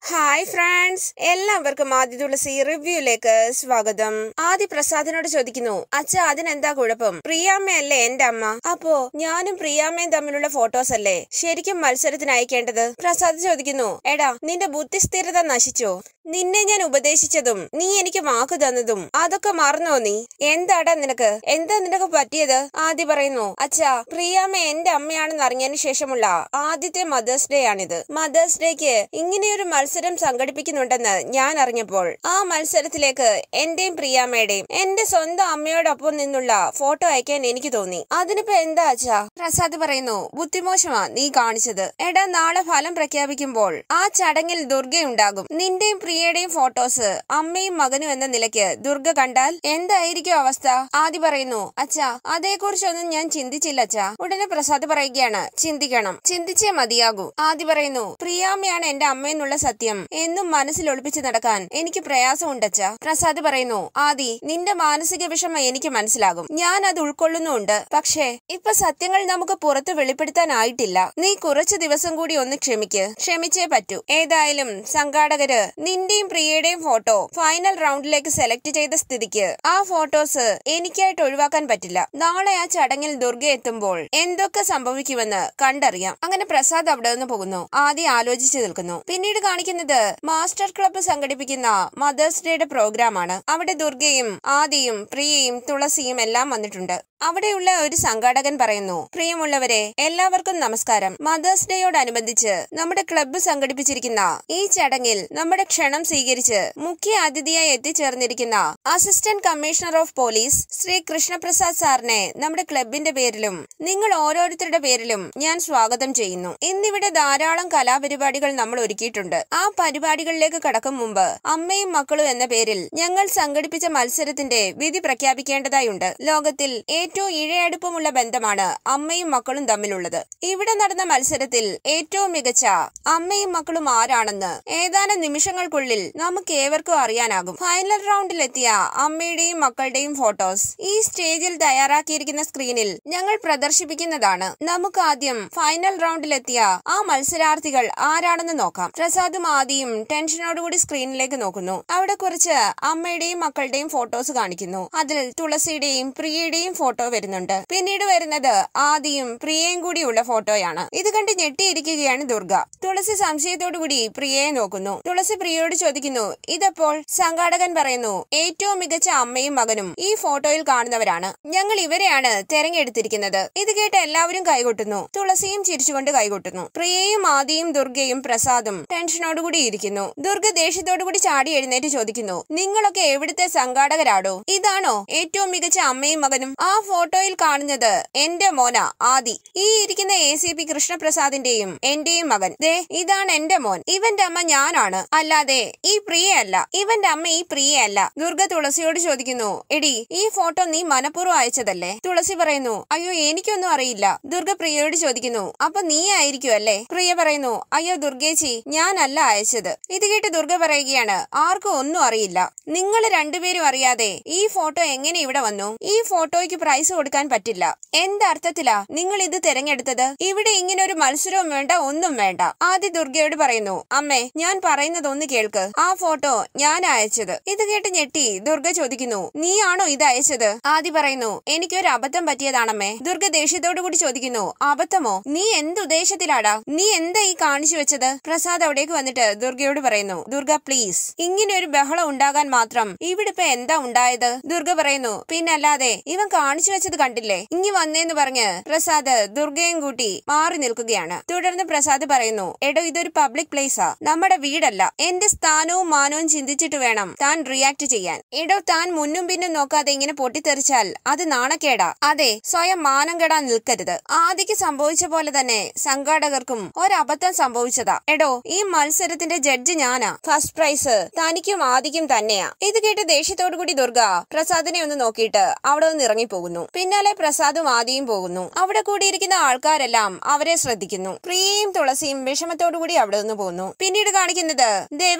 hi friends എല്ലാവർക്കും ആദ്യ തുളസി റിവ്യൂയിലേക്ക് സ്വാഗതം ആദ്യ പ്രസാദിനോട് ചോദിക്കുന്നു അച്ഛ അതിനെന്താ കുഴപ്പം പ്രിയാമ്മയല്ലേ എന്റെ അമ്മ അപ്പോ ഞാനും പ്രിയാമ്മയും തമ്മിലുള്ള ഫോട്ടോസ് അല്ലേ ശരിക്കും മത്സരത്തിന് അയക്കേണ്ടത് പ്രസാദ് ചോദിക്കുന്നു എടാ നിന്റെ ബുദ്ധിസ്ഥിരത നശിച്ചോ നിന്നെ ഞാൻ ഉപദേശിച്ചതും നീ എനിക്ക് വാക്ക് തന്നതും അതൊക്കെ മറന്നോ നീ എന്താടാ നിനക്ക് എന്താ നിനക്ക് പറ്റിയത് ആദ്യ പറയുന്നു അച്ഛാ പ്രിയാമ്മ എന്റെ അമ്മയാണെന്ന് അറിഞ്ഞതിന് ശേഷമുള്ള ആദ്യത്തെ മദേഴ്സ് ഡേ ആണിത് മദേഴ്സ് ഡേക്ക് ഇങ്ങനെയൊരു മത്സരം സംഘടിപ്പിക്കുന്നുണ്ടെന്ന് ഞാൻ അറിഞ്ഞപ്പോൾ ആ മത്സരത്തിലേക്ക് എന്റെയും പ്രിയാമ്മയുടെയും എന്റെ സ്വന്തം അമ്മയോടൊപ്പം നിന്നുള്ള ഫോട്ടോ അയക്കാൻ എനിക്ക് തോന്നി അതിനിപ്പോ എന്താ അച്ഛാ പ്രസാദ് പറയുന്നു ബുദ്ധിമോശമാ നീ കാണിച്ചത് എടാ നാളെ ഫലം പ്രഖ്യാപിക്കുമ്പോൾ ആ ചടങ്ങിൽ ദുർഗയുണ്ടാകും നിന്റെയും പ്രിയയുടെയും ഫോട്ടോസ് അമ്മയും മകനും എന്ന നിലയ്ക്ക് ദുർഗ കണ്ടാൽ എന്തായിരിക്കും അവസ്ഥ ആദ്യ പറയുന്നു അച്ഛാ അതേക്കുറിച്ചൊന്നും ഞാൻ ചിന്തിച്ചില്ല അച്ഛാ ഉടനെ പ്രസാദ് പറയുകയാണ് ചിന്തിക്കണം ചിന്തിച്ചേ മതിയാകൂ ആദ്യ പറയുന്നു പ്രിയാമ്മയാണ് എന്റെ അമ്മയെന്നുള്ള സത്യം എന്നും മനസ്സിൽ ഒളിപ്പിച്ച് നടക്കാൻ എനിക്ക് പ്രയാസമുണ്ട് അച്ഛാ പ്രസാദ് പറയുന്നു ആദി നിന്റെ മാനസിക വിഷമം എനിക്ക് മനസ്സിലാകും ഞാൻ അത് ഉൾക്കൊള്ളുന്നുണ്ട് പക്ഷേ ഇപ്പൊ സത്യങ്ങൾ നമുക്ക് പുറത്ത് വെളിപ്പെടുത്താനായിട്ടില്ല നീ കുറച്ചു ദിവസം കൂടി ഒന്ന് ക്ഷമിക്ക് ക്ഷമിച്ചേ പറ്റൂ ഏതായാലും സംഘാടകര് നിന്റെയും പ്രിയയുടെയും ഫോട്ടോ ഫൈനൽ റൗണ്ടിലേക്ക് സെലക്ട് ചെയ്ത സ്ഥിതിക്ക് ആ ഫോട്ടോസ് എനിക്കായിട്ട് ഒഴിവാക്കാൻ പറ്റില്ല നാളെ ആ ചടങ്ങിൽ ദുർഗ എത്തുമ്പോൾ എന്തൊക്കെ സംഭവിക്കുമെന്ന് കണ്ടറിയാം അങ്ങനെ പ്രസാദ് അവിടെ നിന്ന് പോകുന്നു ആദ്യം ആലോചിച്ചു നിൽക്കുന്നു പിന്നീട് കാണിക്കുന്നത് മാസ്റ്റർ ക്ലബ്ബ് സംഘടിപ്പിക്കുന്ന മദേഴ്സ് ഡേയുടെ പ്രോഗ്രാം ആണ് അവിടെ ദുർഗയും ആദിയും പ്രിയയും തുളസിയും എല്ലാം വന്നിട്ടുണ്ട് അവിടെയുള്ള ഒരു സംഘാടകൻ പറയുന്നു പ്രിയമുള്ളവരെ എല്ലാവർക്കും നമസ്കാരം മദേഴ്സ് ഡേയോടനുബന്ധിച്ച് നമ്മുടെ ക്ലബ്ബ് സംഘടിപ്പിച്ചിരിക്കുന്ന ഈ ചടങ്ങിൽ നമ്മുടെ ക്ഷണം സ്വീകരിച്ച് മുഖ്യ അതിഥിയായി എത്തിച്ചേർന്നിരിക്കുന്ന assistant commissioner of police Shri Krishnaprasad സാറിനെ നമ്മുടെ ക്ലബിന്റെ പേരിലും നിങ്ങൾ ഓരോരുത്തരുടെ പേരിലും ഞാൻ സ്വാഗതം ചെയ്യുന്നു ഇന്നിവിടെ ധാരാളം കലാപരിപാടികൾ നമ്മൾ ഒരുക്കിയിട്ടുണ്ട് ആ പരിപാടികളിലേക്ക് കടക്കും മുമ്പ് അമ്മയും മക്കളും എന്ന പേരിൽ ഞങ്ങൾ സംഘടിപ്പിച്ച മത്സരത്തിന്റെ വിധി പ്രഖ്യാപിക്കേണ്ടതായുണ്ട് ലോകത്തിൽ ഏറ്റവും ഇഴയടുപ്പമുള്ള ബന്ധമാണ് അമ്മയും മക്കളും തമ്മിലുള്ളത് ഇവിടെ നടന്ന മത്സരത്തിൽ ഏറ്റവും മികച്ച അമ്മയും മക്കളും ആരാണെന്ന് ഏതാനും നിമിഷങ്ങൾക്കുള്ളിൽ നമുക്ക് ഏവർക്കും അറിയാനാകും ഫൈനൽ റൗണ്ടിലെത്തിയ അമ്മയുടെയും മക്കളുടെയും ഫോട്ടോസ് ഈ സ്റ്റേജിൽ തയ്യാറാക്കിയിരിക്കുന്ന സ്ക്രീനിൽ ഞങ്ങൾ പ്രദർശിപ്പിക്കുന്നതാണ് നമുക്ക് ആദ്യം ഫൈനൽ റൗണ്ടിലെത്തിയ ആ മത്സരാർത്ഥികൾ ആരാണെന്ന് നോക്കാം പ്രസാദും ആദിയും ടെൻഷനോടുകൂടി സ്ക്രീനിലേക്ക് നോക്കുന്നു അവിടെ കുറച്ച് അമ്മയുടെയും മക്കളുടെയും ഫോട്ടോസ് കാണിക്കുന്നു അതിൽ തുളസിയുടെയും പ്രിയയുടെയും ഫോട്ടോ വരുന്നുണ്ട് പിന്നീട് വരുന്നത് ആദിയും പ്രിയയും കൂടിയുള്ള ഫോട്ടോയാണ് ഇത് കണ്ട് ഞെട്ടിയിരിക്കുകയാണ് ദുർഗ തുളസി സംശയത്തോടുകൂടി പ്രിയയെ നോക്കുന്നു തുളസി പ്രിയയോട് ചോദിക്കുന്നു ഇതപ്പോൾ സംഘാടകൻ പറയുന്നു ഏറ്റവും മികച്ച അമ്മയും മകനും ഈ ഫോട്ടോയിൽ കാണുന്നവരാണ് ഞങ്ങൾ ഇവരെയാണ് തെരഞ്ഞെടുത്തിരിക്കുന്നത് ഇത് കേട്ട് എല്ലാവരും കൈകൊട്ടുന്നു തുളസിയും ചിരിച്ചുകൊണ്ട് കൈകൊട്ടുന്നു പ്രിയയും ആദിയും ദുർഗയും പ്രസാദും ടെൻഷനോടുകൂടി ഇരിക്കുന്നു ദുർഗ ദേഷ്യത്തോടുകൂടി ചാടി എഴുന്നേറ്റ് ചോദിക്കുന്നു നിങ്ങളൊക്കെ എവിടുത്തെ സംഘാടകരാടോ ഇതാണോ ഏറ്റവും മികച്ച അമ്മയും മകനും ആ ഫോട്ടോയിൽ കാണുന്നത് എന്റെ മോന ആദി ഈ ഇരിക്കുന്ന എ സി പി കൃഷ്ണപ്രസാദിന്റെയും എന്റെയും മകൻ ദേ ഇതാണ് എന്റെ മോൻ ഇവന്റെ അമ്മ ഞാനാണ് അല്ലാതെ ഈ പ്രിയയല്ല ഇവന്റെ അമ്മ ഈ പ്രിയയല്ല ദുർഗ തുളസിയോട് ചോദിക്കുന്നു എടി ഈ ഫോട്ടോ നീ മനഃപൂർവ്വം അയച്ചതല്ലേ തുളസി പറയുന്നു അയ്യോ എനിക്കൊന്നും അറിയില്ല ദുർഗ പ്രിയയോട് ചോദിക്കുന്നു അപ്പൊ നീ ആയിരിക്കും അല്ലേ പ്രിയ പറയുന്നു അയ്യോ ദുർഗേച്ചി ഞാനല്ല അയച്ചത് ഇത് കേട്ട് ദുർഗ പറയുകയാണ് ആർക്കും ഒന്നും അറിയില്ല നിങ്ങൾ രണ്ടുപേരും അറിയാതെ ഈ ഫോട്ടോ എങ്ങനെ ഇവിടെ വന്നു ഈ ഫോട്ടോയ്ക്ക് പ്രൈസ് കൊടുക്കാൻ പറ്റില്ല എന്തർത്ഥത്തിലാ നിങ്ങൾ ഇത് തിരഞ്ഞെടുത്തത് ഇവിടെ ഇങ്ങനെ ഒരു മത്സരവും വേണ്ട ഒന്നും വേണ്ട ആദ്യ ദുർഗയോട് പറയുന്നു അമ്മേ ഞാൻ പറയുന്നത് ഒന്ന് കേൾക്ക് ആ ഫോട്ടോ ഞാൻ അയച്ചത് ഇത് കേട്ട് ഞെട്ടി ദുർഗ ചോദിക്കുന്നു നീയാണോ ഇത് അയച്ചത് ആദ്യ പറയുന്നു എനിക്കൊരു അബദ്ധം പറ്റിയതാണമ്മേ ദുർഗ ദേഷ്യത്തോടു കൂടി ചോദിക്കുന്നു അബദ്ധമോ നീ എന്ത് ഉദ്ദേശത്തിലാടാ നീ എന്താ ഈ കാണിച്ചു വെച്ചത് പ്രസാദ് അവിടേക്ക് വന്നിട്ട് ദുർഗയോട് പറയുന്നു ദുർഗ പ്ലീസ് ഇങ്ങനെ ഒരു ബഹളം ഉണ്ടാകാൻ മാത്രം ഇവിടെ ഇപ്പൊ എന്താ ഉണ്ടായത് ദുർഗ പറയുന്നു പിന്നല്ലാതെ ഇവൻ കാണിച്ചു വെച്ചത് കണ്ടില്ലേ ഇങ്ങി വന്നേന്ന് പറഞ്ഞ് പ്രസാദ് ദുർഗയും കൂട്ടി മാറി നിൽക്കുകയാണ് തുടർന്ന് പ്രസാദ് പറയുന്നു എടോ ഇതൊരു പബ്ലിക് പ്ലേസാ നമ്മുടെ വീടല്ല എന്റെ സ്ഥാനവും മാനവും ചിന്തിച്ചിട്ട് വേണം താൻ റിയാക്ട് ചെയ്യാൻ എടോ താൻ മുന്നും പിന്നും നോക്കാതെ ഇങ്ങനെ പൊട്ടിത്തെറിച്ചാൽ അത് നാണക്കേടാ അതെ സ്വയം മാനം കെടാൻ നിൽക്കരുത് ആദിക്ക് സംഭവിച്ച പോലെ തന്നെ സംഘാടകർക്കും ഒരബദ്ധം സംഭവിച്ചതാ എടോ ഈ മത്സരത്തിന്റെ ജഡ്ജ് ഞാനാ ഫസ്റ്റ് പ്രൈസ് തനിക്കും ആദിക്കും തന്നെയാ ഇത് കേട്ട് ദേഷ്യത്തോടു കൂടി ദുർഗ പ്രസാദിനെ ഒന്ന് നോക്കിയിട്ട് അവിടെ നിന്ന് ഇറങ്ങിപ്പോകുന്നു പിന്നാലെ പ്രസാദും ആദിയും പോകുന്നു അവിടെ കൂടിയിരിക്കുന്ന ആൾക്കാരെല്ലാം അവരെ ശ്രദ്ധിക്കുന്നു പ്രിയയും തുളസിയും വിഷമത്തോടു കൂടി അവിടെ നിന്ന് പോകുന്നു പിന്നീട് കാണിക്കുന്നത് ദേവ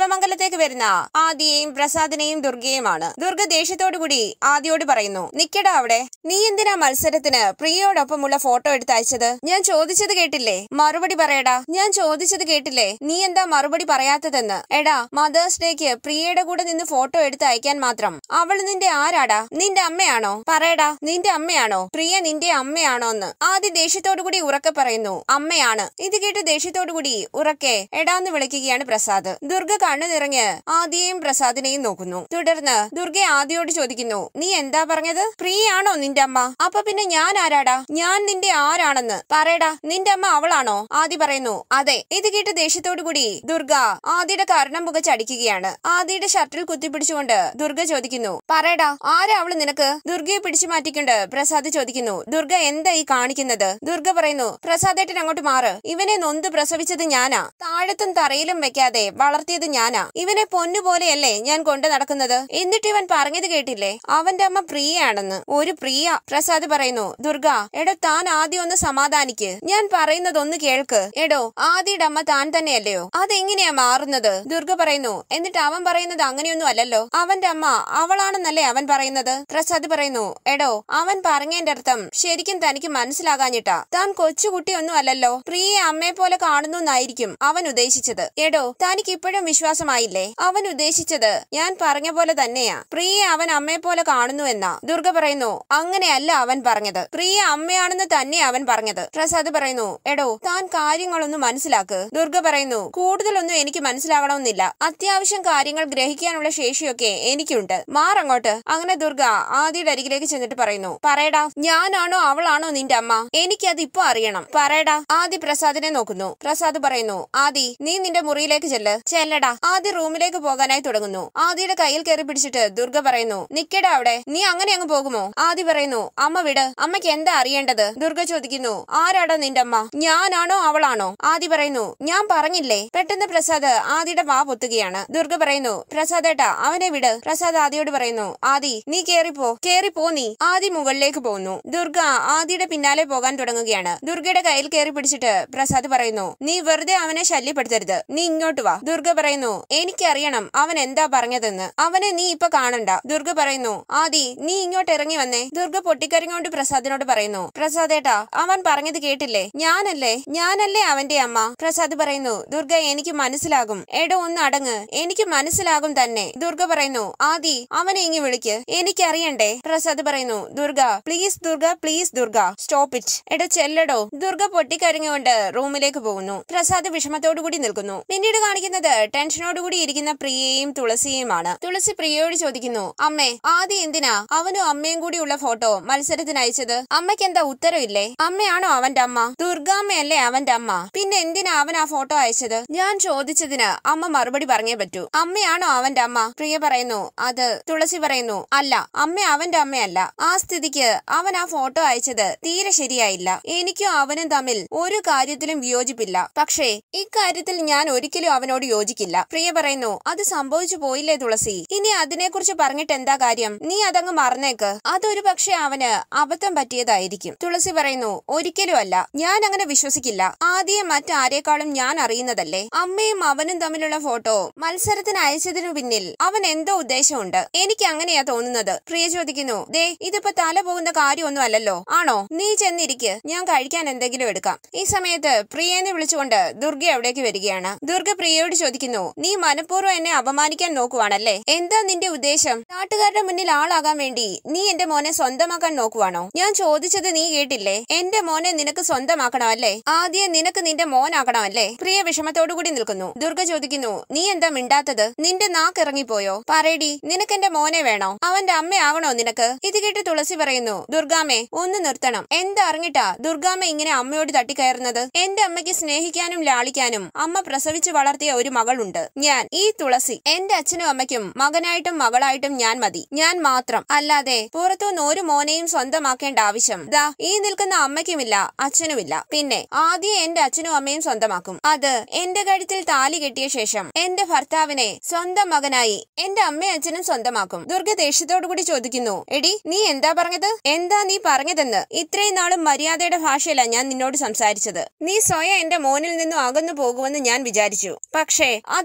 കലാപമംഗലത്തേക്ക് വരുന്ന ആദിയെയും പ്രസാദിനെയും ദുർഗയുമാണ് ദുർഗ ദേഷ്യത്തോടു കൂടി ആദിയോട് പറയുന്നു നിക്കടാ അവിടെ നീ എന്തിനാ മത്സരത്തിന് പ്രിയയോടൊപ്പമുള്ള ഫോട്ടോ എടുത്ത് അയച്ചത് ഞാൻ ചോദിച്ചത് കേട്ടില്ലേ മറുപടി പറയടാ ഞാൻ ചോദിച്ചത് കേട്ടില്ലേ നീ എന്താ മറുപടി പറയാത്തതെന്ന് എടാ മദേഴ്സ് ഡേക്ക് പ്രിയയുടെ കൂടെ നിന്ന് ഫോട്ടോ എടുത്ത് അയക്കാൻ മാത്രം അവൾ നിന്റെ ആരാടാ നിന്റെ അമ്മയാണോ പറയടാ നിന്റെ അമ്മയാണോ പ്രിയ നിന്റെ അമ്മയാണോ എന്ന് ആദ്യ ദേഷ്യത്തോടു കൂടി ഉറക്കെ പറയുന്നു അമ്മയാണ് ഇത് കേട്ട് ദേഷ്യത്തോടു കൂടി ഉറക്കെ എടാന്ന് വിളിക്കുകയാണ് പ്രസാദ് ദുർഗ കണ്ണു നിറഞ്ഞ് ആദ്യയെയും പ്രസാദിനെയും നോക്കുന്നു തുടർന്ന് ദുർഗ ആദ്യയോട് ചോദിക്കുന്നു നീ എന്താ പറഞ്ഞത് പ്രിയാണോ നിന്റെ അമ്മ അപ്പൊ പിന്നെ ഞാൻ ആരാടാ ഞാൻ നിന്റെ ആരാണെന്ന് പറയടാ നിന്റെ അമ്മ അവളാണോ ആദി പറയുന്നു അതെ ഇത് കേട്ട് ദേഷ്യത്തോടു കൂടി ദുർഗ ആദിയുടെ കർണം പുകച്ചടിക്കുകയാണ് ആദിയുടെ ഷർട്ടിൽ കുത്തിപ്പിടിച്ചുകൊണ്ട് ദുർഗ ചോദിക്കുന്നു പറയടാ ആരാ അവള് നിനക്ക് ദുർഗയെ പിടിച്ചു മാറ്റിക്കൊണ്ട് പ്രസാദ് ചോദിക്കുന്നു ദുർഗ എന്താ ഈ കാണിക്കുന്നത് ദുർഗ പറയുന്നു പ്രസാദേട്ടൻ അങ്ങോട്ട് മാറ് ഇവനെ നൊന്ത് പ്രസവിച്ചത് ഞാനാ താഴത്തും തറയിലും വെക്കാതെ വളർത്തിയത് ഞാനാ ഇവനെ പൊന്നുപോലെയല്ലേ ഞാൻ കൊണ്ടു നടക്കുന്നത് എന്നിട്ട് ഇവൻ പറഞ്ഞത് കേട്ടില്ലേ അവന്റെ അമ്മ പ്രിയയാണെന്ന് ഒരു പ്രിയ പ്രസാദ് പറയുന്നു ദുർഗ എടോ താൻ ആദ്യം ഒന്ന് സമാധാനിക്ക് ഞാൻ പറയുന്നത് ഒന്ന് കേൾക്ക് എടോ ആദിയുടെ അമ്മ താൻ തന്നെയല്ലയോ അതെങ്ങനെയാ മാറുന്നത് ദുർഗ പറയുന്നു എന്നിട്ട് അവൻ പറയുന്നത് അങ്ങനെയൊന്നും അല്ലല്ലോ അവന്റെ അമ്മ അവളാണെന്നല്ലേ അവൻ പറയുന്നത് പ്രസാദ് പറയുന്നു എടോ അവൻ പറഞ്ഞതിന്റെ അർത്ഥം ശരിക്കും തനിക്ക് മനസ്സിലാകാഞ്ഞിട്ടാ താൻ കൊച്ചുകുട്ടിയൊന്നും അല്ലല്ലോ പ്രിയെ അമ്മയെ പോലെ കാണുന്നു എന്നായിരിക്കും അവൻ ഉദ്ദേശിച്ചത് എടോ തനിക്ക് ഇപ്പോഴും വിശ്വാസമായില്ലേ അവൻ ഉദ്ദേശിച്ചത് ഞാൻ പറഞ്ഞ പോലെ തന്നെയാ പ്രിയെ അവൻ അമ്മയെ പോലെ കാണുന്നു എന്നാ ദുർഗ പറയുന്നു അങ്ങനെയല്ല അവൻ പറഞ്ഞത് പ്രിയ അമ്മയാണെന്ന് തന്നെ അവൻ പറഞ്ഞത് പ്രസാദ് പറയുന്നു എടോ താൻ കാര്യങ്ങളൊന്നും മനസ്സിലാക്ക് ദുർഗ പറയുന്നു കൂടുതലൊന്നും എനിക്ക് മനസ്സിലാകണമെന്നില്ല അത്യാവശ്യം കാര്യങ്ങൾ ഗ്രഹിക്കാനുള്ള ശേഷിയൊക്കെ എനിക്കുണ്ട് മാറങ്ങോട്ട് അങ്ങനെ ദുർഗ ആദിയുടെ അരികിലേക്ക് ചെന്നിട്ട് പറയുന്നു പറയടാ ഞാനാണോ അവളാണോ നിന്റെ അമ്മ എനിക്കത് ഇപ്പൊ അറിയണം പറയടാ ആദി പ്രസാദിനെ നോക്കുന്നു പ്രസാദ് പറയുന്നു ആദി നീ നിന്റെ മുറിയിലേക്ക് ചെല്ല് ചെല്ലടാ ആദി റൂമിലേക്ക് പോകാനായി തുടങ്ങുന്നു ആദിയുടെ കയ്യിൽ കയറി പിടിച്ചിട്ട് ദുർഗ പറയുന്നു നിക്കടാ അവിടെ നീ അങ്ങനെ അങ്ങ് പോകുമോ ആദി പറയുന്നു അമ്മ വിട് അമ്മയ്ക്ക് എന്താ അറിയേണ്ടത് ദുർഗ ചോദിക്കുന്നു ആരാടാ നിന്റെ അമ്മ ഞാനാണോ അവളാണോ ആദി പറയുന്നു ഞാൻ പറഞ്ഞില്ലേ പെട്ടെന്ന് പ്രസാദ് ആദിയുടെ വാ പൊത്തുകയാണ് ദുർഗ പറയുന്നു പ്രസാദ് ഏട്ടാ അവനെ വിട് പ്രസാദ് ആദിയോട് പറയുന്നു ആദി നീ കേറിപ്പോ കേറിപ്പോ നീ ആദി മുകളിലേക്ക് പോകുന്നു ദുർഗ ആദിയുടെ പിന്നാലെ പോകാൻ തുടങ്ങുകയാണ് ദുർഗയുടെ കയ്യിൽ കയറി പിടിച്ചിട്ട് പ്രസാദ് പറയുന്നു നീ വെറുതെ അവനെ ശല്യപ്പെടുത്തരുത് നീ ഇങ്ങോട്ട് വാ ദുർഗ പറയുന്നു എനിക്കറിയണം അവൻ എന്താ പറഞ്ഞതെന്ന് അവനെ നീ ഇപ്പൊ കാണണ്ട ദുർഗ പറയുന്നു ആദി നീ ഇങ്ങോട്ട് ഇറങ്ങി വന്നേ ദുർഗ പൊട്ടിക്കരങ്ങോണ്ട് പ്രസാദിനോട് പറയുന്നു പ്രസാദ് ഏട്ടാ അവൻ പറഞ്ഞത് കേട്ടില്ലേ ഞാനല്ലേ ഞാനല്ലേ അവന്റെ അമ്മ പ്രസാദ് പറയുന്നു ദുർഗ എനിക്ക് മനസ്സിലാകും എടോ ഒന്ന് അടങ്ങ് എനിക്ക് മനസ്സിലാകും തന്നെ ദുർഗ പറയുന്നു ആദി അവനെ ഇങ്ങി വിളിക്ക് എനിക്കറിയണ്ടേ പ്രസാദ് പറയുന്നു Durga please Durga please Durga stop it എടോ ചെല്ലടോ ദുർഗ പൊട്ടിക്കരഞ്ഞുകൊണ്ട് റൂമിലേക്ക് പോകുന്നു പ്രസാദ് വിഷമത്തോടു കൂടി നിൽക്കുന്നു പിന്നീട് കാണിക്കുന്നത് ടെൻഷനോടുകൂടി ഇരിക്കുന്ന പ്രിയയും തുളസിയുമാണ് തുളസി പ്രിയയോട് ചോദിക്കുന്നു അമ്മേ ആദ്യം എന്തിനാ അവനും അമ്മയും കൂടിയുള്ള ഫോട്ടോ മത്സരത്തിന് അയച്ചത് അമ്മയ്ക്ക് എന്താ ഉത്തരവില്ലേ അമ്മയാണോ അവന്റെ അമ്മ ദുർഗാമ്മയല്ലേ അവന്റെ അമ്മ പിന്നെ എന്തിനാ അവൻ ആ ഫോട്ടോ അയച്ചത് ഞാൻ ചോദിച്ചതിന് അമ്മ മറുപടി പറഞ്ഞേ പറ്റൂ അമ്മയാണോ അവന്റെ അമ്മ പ്രിയ പറയുന്നു അത് തുളസി പറയുന്നു അല്ല അമ്മ അവന്റെ അമ്മയല്ല ആ സ്ഥിതിക്ക് അവൻ ആ ഫോട്ടോ അയച്ചത് തീരെ ശരിയായില്ല എനിക്കും അവനും തമ്മിൽ ഒരു കാര്യത്തിലും വിയോജിപ്പില്ല പക്ഷേ ഇക്കാര്യത്തിൽ ഞാൻ ഒരിക്കലും അവനോട് യോജിക്കില്ല പ്രിയ പറയുന്നു അത് സംഭവിച്ചു പോയില്ലേ തുളസി ഇനി അതിനെക്കുറിച്ച് പറഞ്ഞിട്ട് എന്താ കാര്യം നീ അതങ്ങ് മറന്നേക്ക് അതൊരു പക്ഷെ അവന് അബദ്ധം പറ്റിയതായിരിക്കും തുളസി പറയുന്നു ഒരിക്കലും അല്ല ഞാൻ അങ്ങനെ വിശ്വസിക്കില്ല ആദ്യം മറ്റാരേക്കാളും ഞാൻ അറിയുന്നതല്ലേ അമ്മയും അവനും തമ്മിലുള്ള ഫോട്ടോ മത്സരത്തിന് അയച്ചതിനു പിന്നിൽ അവൻ എന്തോ ഉദ്ദേശമുണ്ട് എനിക്ക് അങ്ങനെയാ തോന്നുന്നത് പ്രിയ ചോദിക്കുന്നു ദേ ഇതിപ്പോ തല പോകുന്ന കാര്യമൊന്നും അല്ലല്ലോ ആണോ നീ ചെന്നിരിക്ക് ഞാൻ കഴിക്കാൻ എന്തെങ്കിലും എടുക്കാം ഈ സമയത്ത് പ്രിയനെ വിളിച്ചുകൊണ്ട് ദുർഗ അവിടേക്ക് വരികയാണ് ദുർഗ പ്രിയയോട് ചോദിക്കുന്നു നീ മനഃപൂർവ്വം എന്നെ അപമാനിക്കാൻ നോക്കുവാണല്ലേ എന്താ നിന്റെ ഉദ്ദേശം നാട്ടുകാരുടെ മുന്നിൽ ആളാകാൻ വേണ്ടി നീ എന്റെ മോനെ സ്വന്തമാക്കാൻ നോക്കുവാണോ ഞാൻ ചോദിച്ചത് നീ കേട്ടില്ലേ എന്റെ മോനെ നിനക്ക് സ്വന്തമാക്കണമല്ലേ ആദ്യം നിനക്ക് നിന്റെ മോനാക്കണമല്ലേ പ്രിയ വിഷമത്തോടു കൂടി നിൽക്കുന്നു ദുർഗ ചോദിക്കുന്നു നീ എന്താ മിണ്ടാത്തത് നിന്റെ നാക്ക് ഇറങ്ങിപ്പോയോ പറയടി നിനക്ക് എന്റെ മോനെ വേണോ അവന്റെ അമ്മയാകണോ നിനക്ക് ഇത് കേട്ട് തുളസി പറയുന്നു ദുർഗാമ്മേ ഒന്ന് നിർത്തണം എന്തറിഞ്ഞിട്ടാ ദുർഗാമ്മ ഇങ്ങനെ അമ്മയോട് തട്ടിക്കയറുന്നത് എന്റെ അമ്മയ്ക്ക് സ്നേഹിക്കാനും ലാളിക്കാനും അമ്മ പ്രസവിച്ചു വളർത്തിയ ഒരു മകളുണ്ട് ഞാൻ ഈ തുളസി എന്റെ അച്ഛനും അമ്മയ്ക്കും മകനായിട്ടും മകളായിട്ടും ഞാൻ മതി ഞാൻ മാത്രം അല്ലാതെ പുറത്തുനിന്ന് ഒരു മോനെയും സ്വന്തമാക്കേണ്ട ആവശ്യം ദാ ഈ നിൽക്കുന്ന അമ്മയ്ക്കുമില്ല അച്ഛനുമില്ല പിന്നെ ആദ്യം എന്റെ അച്ഛനും അമ്മയും സ്വന്തമാക്കും അത് എന്റെ കഴുത്തിൽ താലി കെട്ടിയ ശേഷം എന്റെ ഭർത്താവിനെ സ്വന്തം മകനായി എന്റെ അമ്മയും അച്ഛനും സ്വന്തമാക്കും ദുർഗ ദേഷ്യത്തോടു കൂടി ചോദിക്കുന്നു എടി നീ എന്താ പറഞ്ഞത് എന്താ നീ പറഞ്ഞതെന്ന് ഇത്രയും നാളും മര്യാദയുടെ ഭാഷയല്ല ഞാൻ നിന്നോട് സംസാരിച്ചത് നീ സ്വയം എന്റെ മോനിൽ നിന്നും അകന്നു പോകുമെന്ന് ഞാൻ വിചാരിച്ചു പക്ഷേ അത്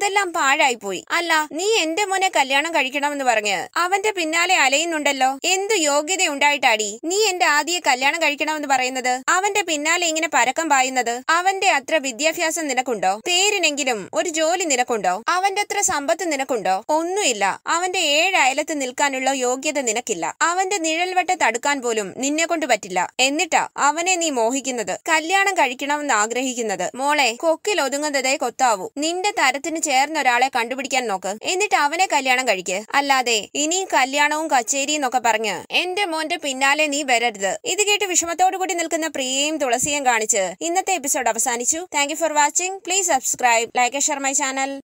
അതെല്ലാം പാഴായിപ്പോയി അല്ല നീ എന്റെ മോനെ കല്യാണം കഴിക്കണമെന്ന് പറഞ്ഞ് അവന്റെ പിന്നാലെ അലയുന്നുണ്ടല്ലോ എന്തു യോഗ്യത ഉണ്ടായിട്ടാടി നീ എന്റെ ആദ്യ കല്യാണം കഴിക്കണമെന്ന് പറയുന്നത് അവന്റെ പിന്നാലെ ഇങ്ങനെ പരക്കം പായുന്നത് അവന്റെ അത്ര വിദ്യാഭ്യാസം നിനക്കുണ്ടോ പേരിനെങ്കിലും ഒരു ജോലി നിനക്കുണ്ടോ അവന്റെ അത്ര സമ്പത്ത് നിനക്കുണ്ടോ ഒന്നുമില്ല അവന്റെ ഏഴ് അയലത്ത് നിൽക്കാനുള്ള യോഗ്യത നിനക്കില്ല അവന്റെ നിഴൽവട്ട തടുക്കാൻ പോലും നിന്നെ കൊണ്ട് പറ്റില്ല എന്നിട്ടാ അവനെ നീ മോഹിക്കുന്നത് കല്യാണം കഴിക്കണമെന്ന് ആഗ്രഹിക്കുന്നത് മോളെ കൊക്കിൽ ഒതുങ്ങുന്നതേ കൊത്താവൂ നിന്റെ തരത്തിന് ചേർന്ന ഒരാളെ കണ്ടുപിടിക്കാൻ നോക്ക് എന്നിട്ട് അവനെ കല്യാണം കഴിക്ക് അല്ലാതെ ഇനി കല്യാണവും കച്ചേരിയും എന്നൊക്കെ പറഞ്ഞ് എന്റെ മോന്റെ പിന്നാലെ നീ വരരുത് ഇത് കേട്ട് വിഷമത്തോടു കൂടി നിൽക്കുന്ന പ്രിയയും തുളസിയും കാണിച്ച് ഇന്നത്തെ എപ്പിസോഡ് അവസാനിച്ചു thank you for watching please subscribe like share my channel